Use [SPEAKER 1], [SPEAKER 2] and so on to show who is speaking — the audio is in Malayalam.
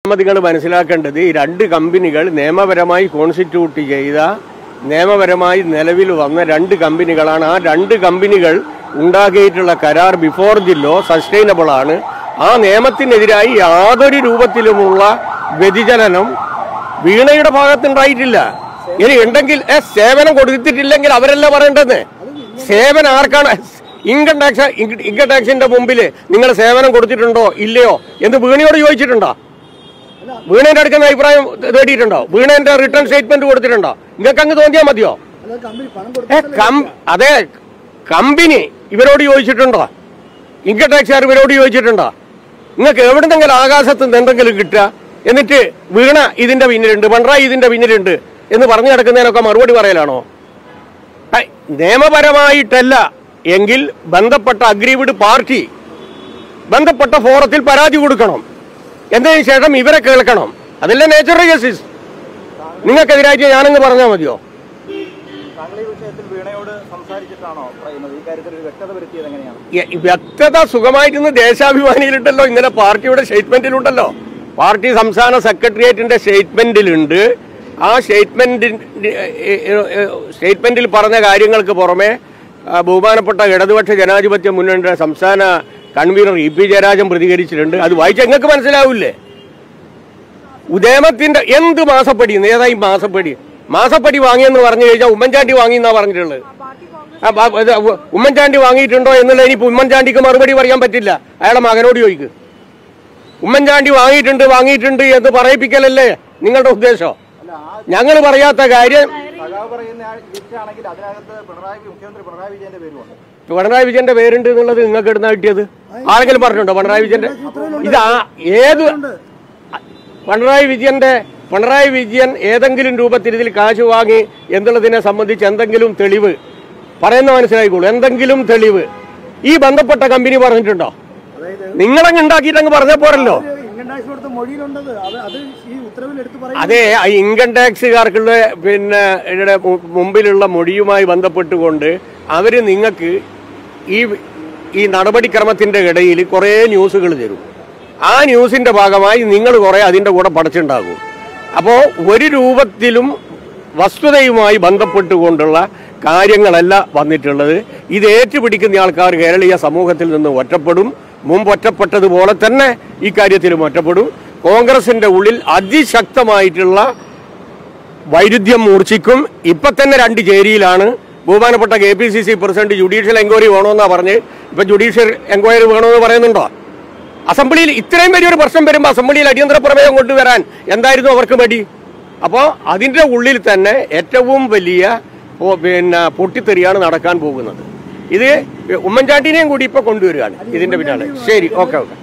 [SPEAKER 1] നിങ്ങൾ മനസ്സിലാക്കേണ്ടത് ഈ രണ്ട് കമ്പനികൾ നിയമപരമായി കോൺസ്റ്റിറ്റ്യൂട്ട് ചെയ്ത നിയമപരമായി നിലവിൽ വന്ന രണ്ട് കമ്പനികളാണ് ആ രണ്ട് കമ്പനികൾ ഉണ്ടാക്കിയിട്ടുള്ള കരാർ ബിഫോർ ദി ലോ സസ്റ്റൈനബിൾ ആണ് ആ നിയമത്തിനെതിരായി യാതൊരു രൂപത്തിലുമുള്ള വ്യതിചലനം വീണയുടെ ഭാഗത്തുണ്ടായിട്ടില്ല ഇനി ഉണ്ടെങ്കിൽ ഏ, സേവനം കൊടുത്തിട്ടില്ലെങ്കിൽ അവരല്ല പറയേണ്ടത് സേവനം ആർക്കാണ് ഇൻകം ടാക്സ് ഇൻകം ടാക്സിന്റെ മുമ്പിൽ നിങ്ങൾ സേവനം കൊടുത്തിട്ടുണ്ടോ ഇല്ലയോ എന്ന് വീണയോട് ചോദിച്ചിട്ടുണ്ടോ വീണേന്റെ അടുക്കുന്ന അഭിപ്രായം തേടിയിട്ടുണ്ടോ വീണേന്റെ റിട്ടേൺ സ്റ്റേറ്റ്മെന്റ് കൊടുത്തിട്ടുണ്ടോ നിങ്ങൾക്ക് അങ്ങ് തോന്നിയാൽ മതിയോ
[SPEAKER 2] അല്ലാതെ കമ്പനി പണം
[SPEAKER 1] ഏ,
[SPEAKER 2] കൊടുത്തിട്ടല്ലേ
[SPEAKER 1] കം- അതെ കമ്പനി ഇവരോട് ചോദിച്ചിട്ടുണ്ടോ ഇൻകം ടാക്സുകാർ ഇവരോട് ചോദിച്ചിട്ടുണ്ടോ നിങ്ങൾക്ക് എവിടുന്നെങ്കിലും ആകാശത്ത് നിന്ന് എന്തെങ്കിലും കിട്ടുക എന്നിട്ട് വീണ ഇതിന്റെ പിന്നിലുണ്ട് പിണറായി ഇതിന്റെ പിന്നിലുണ്ട് എന്ന് പറഞ്ഞു കിടക്കുന്നതിനൊക്കെ മറുപടി പറയലാണോ ഐ, നിയമപരമായിട്ടല്ല എങ്കിൽ ബന്ധപ്പെട്ട അഗ്രീവ്ഡ് പാർട്ടി ബന്ധപ്പെട്ട ഫോറത്തിൽ പരാതി കൊടുക്കണം എന്നതിന് ശേഷം ഇവരെ കേൾക്കണം അതല്ലേ നേച്ചുറൽ ജസ്റ്റിസ് നിങ്ങൾക്കെതിരായിട്ട് ഞാനങ്ങ് പറഞ്ഞാൽ മതിയോ
[SPEAKER 3] താങ്കൾ ഈ വിഷയത്തിൽ വീണയോട് സംസാരിച്ചിട്ടാണോ പറയുന്നത് ഈ കാര്യത്തിൽ ഒരു വ്യക്തത വരുത്തിയത് എങ്ങനെയാണ്
[SPEAKER 1] യ- വ്യക്തത സുഖമായിട്ടിന്ന് ദേശാഭിമാനിയിലുണ്ടല്ലോ ഇന്നലെ പാർട്ടിയുടെ സ്റ്റേറ്റ്മെന്റിലുണ്ടല്ലോ പാർട്ടി സംസ്ഥാന സെക്രട്ടേറിയറ്റിന്റെ സ്റ്റേറ്റ്മെന്റിലുണ്ട് ആ സ്റ്റേറ്റ്മെന്റിൽ സ്റ്റേറ്റ്മെന്റിൽ പറഞ്ഞ കാര്യങ്ങൾക്ക് പുറമെ ആ, ബഹുമാനപ്പെട്ട ഇടതുപക്ഷ ജനാധിപത്യ മുന്നണിയുടെ സംസ്ഥാന കൺവീനർ ഇ പി ജയരാജൻ പ്രതികരിച്ചിട്ടുണ്ട് അത് വായിച്ച നിങ്ങൾക്ക് മനസ്സിലാവില്ലേ ഉദയമത്തിന്റെ എന്ത് മാസപ്പടി ഏതാ ഈ മാസപ്പടി മാസപ്പടി വാങ്ങിയെന്ന് പറഞ്ഞു കഴിഞ്ഞാൽ ഉമ്മൻചാണ്ടി വാങ്ങിയെന്നാ പറഞ്ഞിട്ടുള്ളത് ആ, ബ- ഇത് ഉമ്മൻചാണ്ടി വാങ്ങിയിട്ടുണ്ടോ എന്നുള്ള ഇനി ഉമ്മൻചാണ്ടിക്ക് മറുപടി പറയാൻ പറ്റില്ല അയാളെ മകനോട് ചോദിക്ക് ഉമ്മൻചാണ്ടി വാങ്ങിയിട്ടുണ്ട് വാങ്ങിയിട്ടുണ്ട് എന്ന് പറയിപ്പിക്കലല്ലേ നിങ്ങളുടെ ഉദ്ദേശം
[SPEAKER 3] അല്ല ആ
[SPEAKER 1] ഞങ്ങൾ പറയാത്ത കാര്യം
[SPEAKER 3] സഖാവ് പറയുന്ന ആ ലിസ്റ്റ് ആണെങ്കിൽ അതിനകത്ത് പിണറായി മുഖ്യമന്ത്രി പിണറായി വിജയന്റെ പേരുമുണ്ട്
[SPEAKER 1] പിണറായി വിജയന്റെ പേരുണ്ട് എന്നുള്ളത് നിങ്ങൾക്ക് ഇടുന്ന കിട്ടിയത് ആരെങ്കിലും പറഞ്ഞിട്ടുണ്ടോ പിണറായി വിജയന്റെ ഇത് ആ ഏത് പിണറായി വിജയന്റെ പിണറായി വിജയൻ ഏതെങ്കിലും രൂപത്തിൽ ഇതിൽ കാശ് വാങ്ങി എന്നുള്ളതിനെ സംബന്ധിച്ച് എന്തെങ്കിലും തെളിവ് പറയുന്ന മനസ്സിലായിക്കോളൂ എന്തെങ്കിലും തെളിവ് ഈ ബന്ധപ്പെട്ട കമ്പനി പറഞ്ഞിട്ടുണ്ടോ
[SPEAKER 2] അതായത്
[SPEAKER 1] നിങ്ങളങ്ങ് ഉണ്ടാക്കിയിട്ട് അങ്ങ് പറഞ്ഞ പോരല്ലോ
[SPEAKER 2] ഇൻകം ടാക്സ് കൊടുത്ത മൊഴിയിലുണ്ടത് അത് അത് ഈ ഉത്തരവിൽ എടുത്ത് പറയും
[SPEAKER 1] അതെ ആ ഇൻകം ടാക്സുകാർക്കുള്ള പിന്നെ ഇവിടെ മു- മുമ്പിലുള്ള മൊഴിയുമായി ബന്ധപ്പെട്ടുകൊണ്ട് അവര് നിങ്ങൾക്ക് ഈ ഈ നടപടിക്രമത്തിന്റെ ഇടയിൽ കുറേ ന്യൂസുകൾ തരും ആ ന്യൂസിന്റെ ഭാഗമായി നിങ്ങൾ കുറെ അതിന്റെ കൂടെ പഠിച്ചുണ്ടാകും അപ്പോൾ ഒരു രൂപത്തിലും വസ്തുതയുമായി ബന്ധപ്പെട്ടുകൊണ്ടുള്ള കാര്യങ്ങളല്ല വന്നിട്ടുള്ളത് ഇത് ഏറ്റുപിടിക്കുന്ന ആൾക്കാർ കേരളീയ സമൂഹത്തിൽ നിന്ന് ഒറ്റപ്പെടും മുമ്പ് ഒറ്റപ്പെട്ടതുപോലെ തന്നെ ഈ കാര്യത്തിലും ഒറ്റപ്പെടും കോൺഗ്രസിന്റെ ഉള്ളിൽ അതിശക്തമായിട്ടുള്ള വൈരുദ്ധ്യം മൂർച്ഛിക്കും ഇപ്പൊ തന്നെ രണ്ട് ചേരിയിലാണ് ബഹുമാനപ്പെട്ട K P C C president judicial enquiry വേണമെന്നാ പറഞ്ഞ് ഇപ്പൊ ജുഡീഷ്യൽ എൻക്വയറി വേണമെന്ന് പറയുന്നുണ്ടോ അസംബ്ലിയിൽ ഇത്രയും വലിയൊരു പ്രശ്നം വരുമ്പോൾ അസംബ്ലിയിൽ അടിയന്തര പ്രമേയം കൊണ്ടുവരാൻ എന്തായിരുന്നു അവർക്ക് മടി അപ്പോൾ അതിന്റെ ഉള്ളിൽ തന്നെ ഏറ്റവും വലിയ ഓ, പിന്നെ പൊട്ടിത്തെറിയാണ് നടക്കാൻ പോകുന്നത് ഇത് ഉമ്മൻചാണ്ടിനെയും കൂടി ഇപ്പൊ കൊണ്ടുവരികയാണ് ഇതിന്റെ പിന്നാലെ ശരി ഓക്കെ ഓക്കെ